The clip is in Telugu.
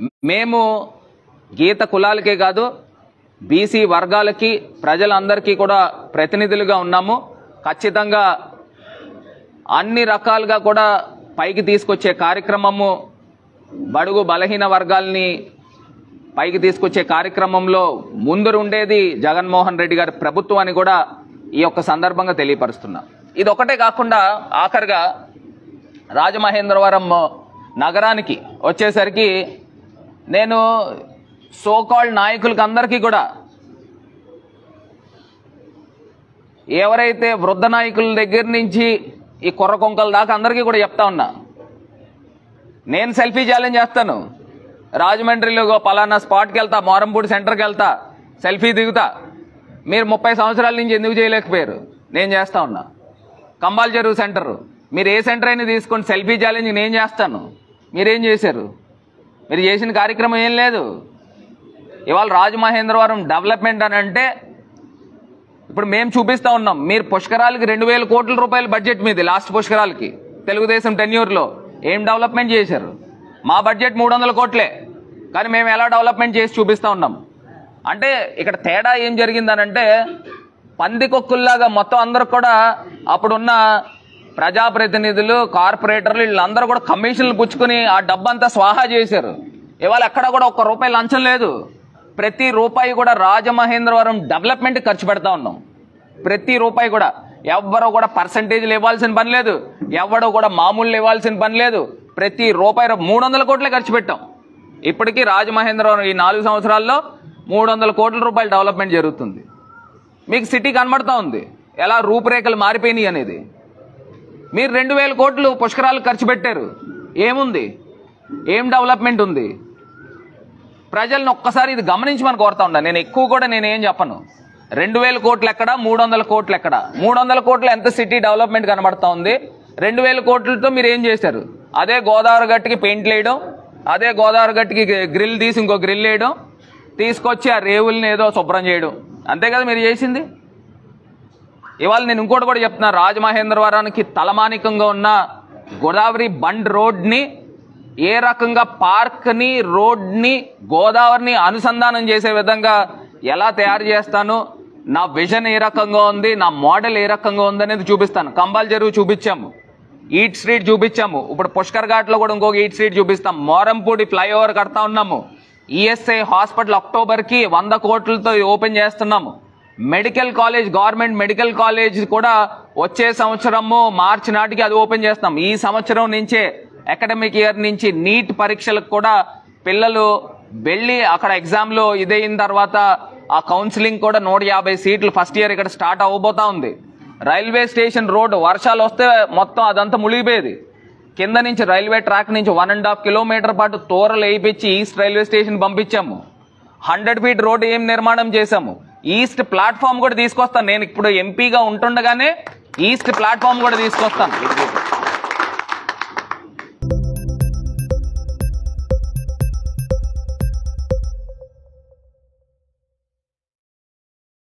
మేము గీత కులాలకే కాదు బీసీ వర్గాలకి ప్రజలందరికీ కూడా ప్రతినిధులుగా ఉన్నాము ఖచ్చితంగా అన్ని రకాలుగా కూడా పైకి తీసుకొచ్చే కార్యక్రమము బడుగు బలహీన వర్గాల్ని పైకి తీసుకొచ్చే కార్యక్రమంలో ముందరుండేది జగన్మోహన్ రెడ్డి గారి ప్రభుత్వం అని కూడా ఈ యొక్క సందర్భంగా తెలియపరుస్తున్నా ఇది ఒకటే కాకుండా ఆఖరిగా రాజమహేంద్రవరం నగరానికి వచ్చేసరికి నేను సోకాల్డ్ నాయకులకి అందరికీ కూడా ఎవరైతే వృద్ధ నాయకుల దగ్గర నుంచి ఈ కుర్ర కొంకల దాకా అందరికీ కూడా చెప్తా ఉన్నా నేను సెల్ఫీ ఛాలెంజ్ చేస్తాను రాజమండ్రిలో ఇగో పలానా స్పాట్కి వెళ్తా మోరంపూడి సెంటర్కి వెళ్తా సెల్ఫీ దిగుతా మీరు ముప్పై సంవత్సరాల నుంచి ఎందుకు చేయలేకపోయారు నేను చేస్తా ఉన్నా కంబాల్ చెరువు సెంటర్ మీరు ఏ సెంటర్ అయినా తీసుకోండి సెల్ఫీ ఛాలెంజ్ నేను చేస్తాను మీరేం చేశారు మీరు చేసిన కార్యక్రమం ఏం లేదు ఇవాళ రాజమహేంద్రవరం డెవలప్మెంట్ అని అంటే ఇప్పుడు మేము చూపిస్తా ఉన్నాం మీరు పుష్కరాలకి రెండు వేల కోట్ల రూపాయల బడ్జెట్ మీది లాస్ట్ పుష్కరాలకి తెలుగుదేశం టెన్యూర్లో ఏం డెవలప్మెంట్ చేశారు మా బడ్జెట్ మూడు వందల కోట్లే కానీ మేము ఎలా డెవలప్మెంట్ చేసి చూపిస్తా ఉన్నాం అంటే ఇక్కడ తేడా ఏం జరిగిందనంటే పందికొక్కుల్లాగా మొత్తం అందరూ కూడా అప్పుడున్న ప్రజాప్రతినిధులు కార్పొరేటర్లు వీళ్ళందరూ కూడా కమిషన్లు పుచ్చుకుని ఆ డబ్బంతా స్వాహా చేశారు ఇవాళ ఎక్కడ కూడా ఒక్క రూపాయి లంచం లేదు ప్రతి రూపాయి కూడా రాజమహేంద్రవరం డెవలప్మెంట్ ఖర్చు పెడతా ఉన్నాం ప్రతి రూపాయి కూడా ఎవ్వరూ కూడా పర్సంటేజ్లు ఇవ్వాల్సిన పని లేదు ఎవడో కూడా మామూలు ఇవ్వాల్సిన పని లేదు ప్రతి రూపాయి మూడు వందల కోట్లే ఖర్చు పెట్టాం ఇప్పటికీ రాజమహేంద్రవరం ఈ నాలుగు సంవత్సరాల్లో మూడు వందల కోట్ల రూపాయల డెవలప్మెంట్ జరుగుతుంది మీకు సిటీ కనబడతా ఉంది ఎలా రూపురేఖలు మారిపోయినాయి అనేది మీరు రెండు వేల కోట్లు పుష్కరాలు ఖర్చు పెట్టారు ఏముంది ఏం డెవలప్మెంట్ ఉంది ప్రజలను ఒక్కసారి ఇది గమనించమని కోరుతా ఉన్నా నేను ఎక్కువ కూడా నేను ఏం చెప్పను రెండు వేల కోట్లు ఎక్కడ మూడు వందల కోట్లు ఎక్కడ మూడు వందల కోట్లు ఎంత సిటీ డెవలప్మెంట్ కనబడతా ఉంది రెండు వేల కోట్లతో మీరు ఏం చేశారు అదే గోదావరి గట్టుకి పెయింట్లు వేయడం అదే గోదావరి గట్టుకి గ్రిల్ తీసి ఇంకో గ్రిల్ వేయడం తీసుకొచ్చి ఆ రేవుల్ని ఏదో శుభ్రం చేయడం అంతే కదా మీరు చేసింది ఇవాళ నేను ఇంకోటి కూడా చెప్తున్నా రాజమహేంద్రవరానికి తలమానికంగా ఉన్న గోదావరి బండ్ రోడ్ని ఏ రకంగా పార్క్ని రోడ్ని గోదావరిని అనుసంధానం చేసే విధంగా ఎలా తయారు చేస్తాను నా విజన్ ఏ రకంగా ఉంది నా మోడల్ ఏ రకంగా ఉంది అనేది చూపిస్తాను కంబాల్ చెరువు చూపించాము ఈట్ స్ట్రీట్ చూపించాము ఇప్పుడు పుష్కర్ ఘాట్లో కూడా ఇంకొక ఈట్ స్ట్రీట్ చూపిస్తాం మోరంపూడి ఫ్లైఓవర్ కడతా ఉన్నాము ఈఎస్ఐ హాస్పిటల్ అక్టోబర్కి వంద కోట్లతో ఓపెన్ చేస్తున్నాము medical college government medical college కూడా వచ్చే సంవత్సరము మార్చి నాటికి అది ఓపెన్ చేస్తాం ఈ సంవత్సరం నుంచే అకాడమిక్ ఇయర్ నుంచి నీట్ పరీక్షలకు కూడా పిల్లలు వెళ్ళి అక్కడ ఎగ్జామ్లో ఇదైన తర్వాత ఆ కౌన్సిలింగ్ కూడా నూట యాభై సీట్లు ఫస్ట్ ఇయర్ ఇక్కడ స్టార్ట్ అవ్వబోతా ఉంది రైల్వే స్టేషన్ రోడ్ వర్షాలు వస్తే మొత్తం అదంతా మునిగిపోయేది కింద నుంచి రైల్వే ట్రాక్ నుంచి వన్ అండ్ హాఫ్ కిలోమీటర్ పాటు తోరలు వేయించి ఈస్ట్ రైల్వే స్టేషన్ పంపించాము హండ్రెడ్ ఫీట్ రోడ్ ఏం నిర్మాణం చేశాము ఈస్ట్ ప్లాట్ఫామ్ కూడా తీసుకొస్తాను నేను ఇప్పుడు ఎంపీగా ఉంటుండగానే ఈస్ట్ ప్లాట్ఫామ్ కూడా తీసుకొస్తాను